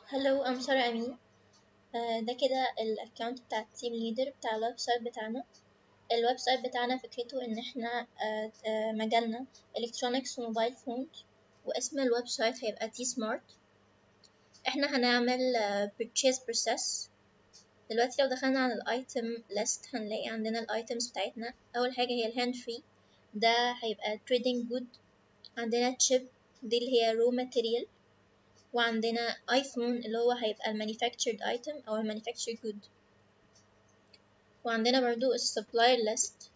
هلو I'm سارة أمين آه، ده كده الأكونت بتاع التيم ليدر بتاع الويب سايت بتاعنا الويب سايت بتاعنا فكرته إن إحنا آه، آه، مجالنا إلكترونيكس وموبايل فونز واسم الويب سايت هيبقى تي سمارت إحنا هنعمل آه، purchase process دلوقتي لو دخلنا على الايتم list هنلاقي عندنا الايتمز بتاعتنا أول حاجة هي الهاند فري ده هيبقى trading good عندنا تشيب دي اللي هي raw material وعندنا ايفون اللي هو هيبقى المانيفاكتشرد ايتم او المانيفاكتشرد جود وعندنا برضو السبلاير ليست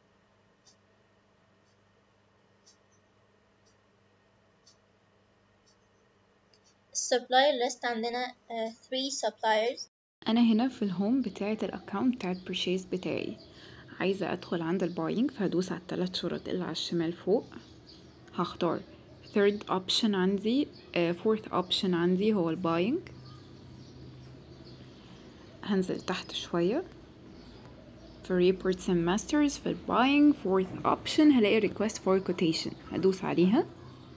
السبلاير ليست عندنا 3 suppliers انا هنا في الهوم بتاعه الاكونت بتاعه purchase بتاعي عايزه ادخل عند الباينج فهدوس على الثلاث شرط اللي على الشمال فوق هختار third option عندي uh, fourth option عندي هو الباينج هنزل تحت شوية في reports and masters في الباينج fourth option هلاقي request for quotation هدوس عليها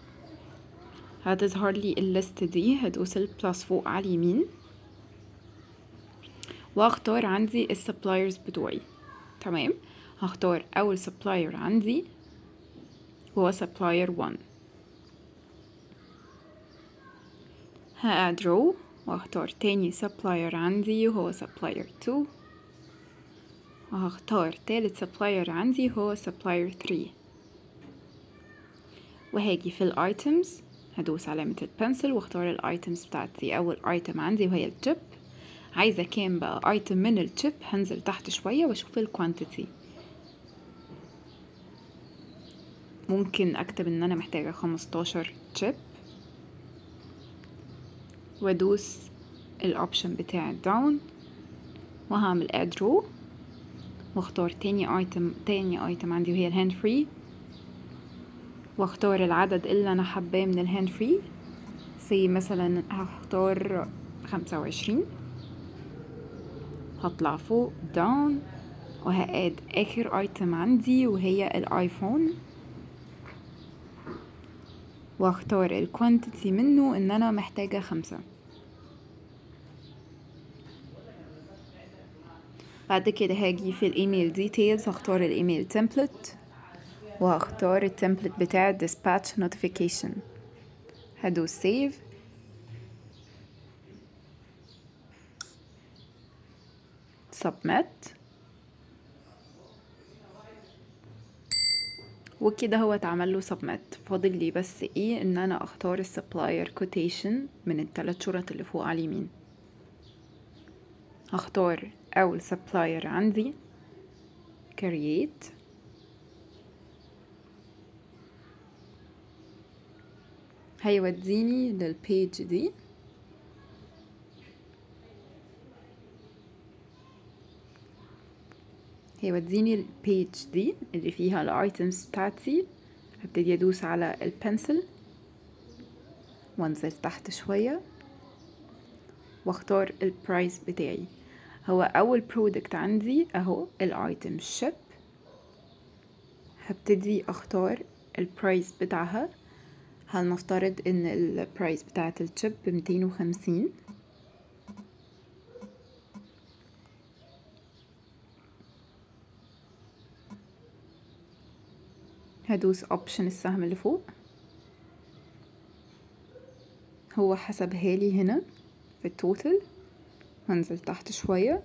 هتظهر لي الليست دي هدوس البلس فوق على اليمين واختار عندي السبلايرز بتوعي تمام هختار اول سبلاير عندي هو سبلاير 1 هاد رو واختار تاني سبلاير عندي وهو سبلاير 2 وهختار تالت سبلاير عندي هو سبلاير 3 وهاجي في الايتمز هدوس علامة البنسل واختار الايتمز بتاعتي اول ايتم عندي وهي التشيب عايزة كام بقى ايتم من التشيب هنزل تحت شوية واشوف الكوانتيتي ممكن اكتب ان انا محتاجة خمستاشر تشيب وادوس الاوبشن بتاع داون وهعمل اد رو واختار تاني ايتم تاني ايتم عندي وهي الهاند فري واختار العدد اللي انا حباه من الهاند فري سي مثلا هختار خمسة وعشرين هطلع فوق داون وهقاد اخر ايتم عندي وهي الايفون واختار الكوانتيتي منه ان انا محتاجة خمسة بعد كده هاجي في الايميل ديتيلز هختار الايميل تمبلت وهختار التمبلت بتاع dispatch notification هدوس save submit وكده هو اتعمل له submit فاضل لي بس ايه ان انا اختار السبلاير كوتيشن من الثلاث شرط اللي فوق على اليمين هختار اول سبلاير عندي create هيوديني للبيج دي هيوديني البيج دي اللي فيها الايتمز بتاعتي هبتدي ادوس على البنسل وانزل تحت شوية واختار البرايس بتاعي هو اول برودكت عندي اهو الايتم شيب هبتدي اختار البرايس بتاعها هنفترض ان البرايس بتاعت الشيب بميتين وخمسين هدوس اوبشن السهم اللي فوق هو حسبها لي هنا في التوتال هنزل تحت شوية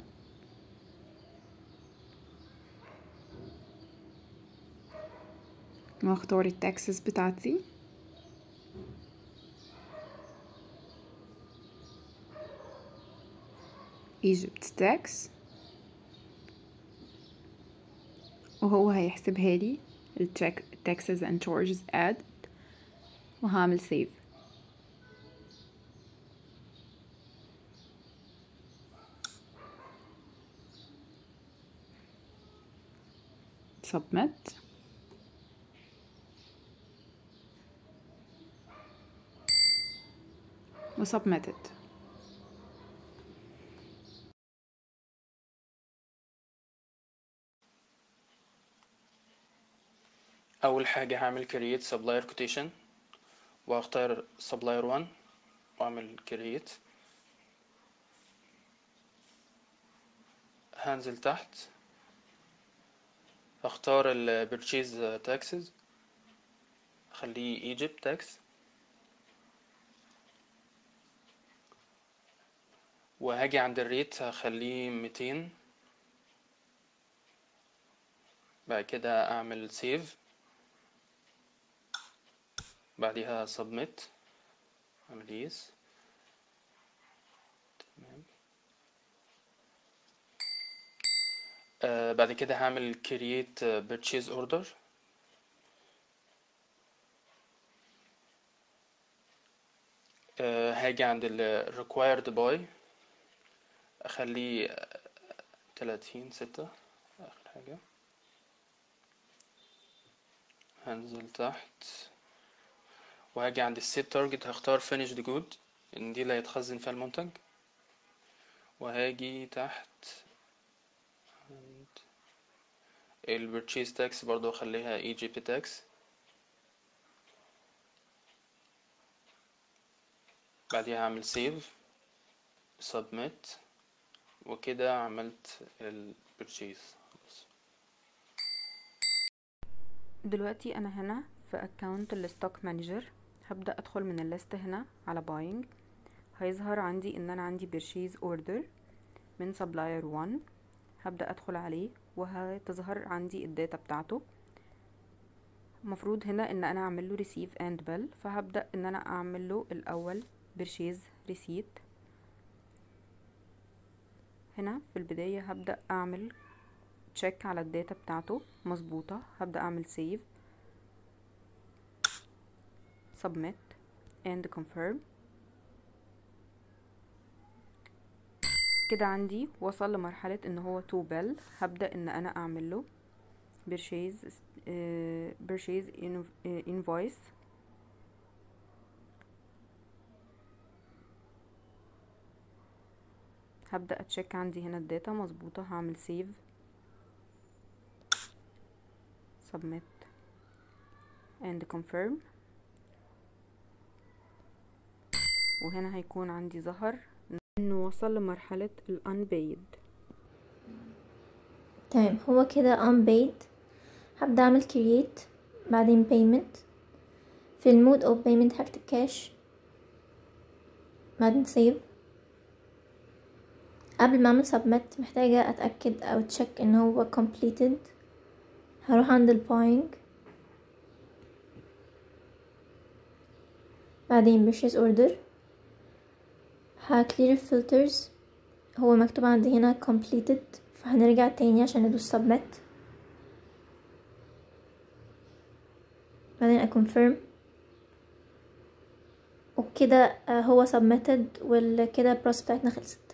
واختار التاكسس بتاعتي Egypt tax وهو هيحسبها لي التشيك taxes and charges add وهعمل save submit و submitted اول حاجه هعمل create supplier quotation واختار supplier 1 واعمل create هنزل تحت اختار ال purchase taxes اخليه Egypt tax وهاجي عند الريت هخليه ميتين بعد كده اعمل سيف بعديها submit اعمل yes تمام آه بعد كده هعمل create purchase order آه هاجي عند ال required by اخليه تلاتين ستة اخر حاجة هنزل تحت وهاجي عند السيت تارجت هختار finished good ان دي اللي هيتخزن فيها المنتج وهاجي تحت عند ال purchase tax برضو اخليها Egypt tax بعديها هعمل save submit وكده عملت ال purchase خلاص دلوقتي انا هنا في اكونت الستوك مانجر هبدا ادخل من الليست هنا على باينج هيظهر عندي ان انا عندي purchase order من supplier 1 هبدا ادخل عليه وهتظهر عندي الداتا بتاعته المفروض هنا ان انا اعمل له receive and bill فهبدا ان انا اعمل له الاول purchase receipt هنا في البداية هبدأ أعمل تشيك على الداتا بتاعته مظبوطة هبدأ أعمل save submit and confirm كده عندي وصل لمرحلة ان هو to bill هبدأ ان انا اعمل له purchase uh, purchase invoice هبدأ اتشيك عندي هنا الداتا مظبوطة هعمل save submit and confirm وهنا هيكون عندي ظهر انه وصل لمرحلة ال unpaid تمام هو كده unpaid هبدأ أعمل create بعدين payment في المود of payment هكتب cash بعدين save قبل ما اعمل submit محتاجة اتأكد او تشيك ان هو completed هروح عند ال buying بعدين purchase order ه clear filters هو مكتوب عندي هنا completed فهنرجع تاني عشان ندوس submit بعدين confirm وكده هو submitted وكده البروسس بتاعتنا خلصت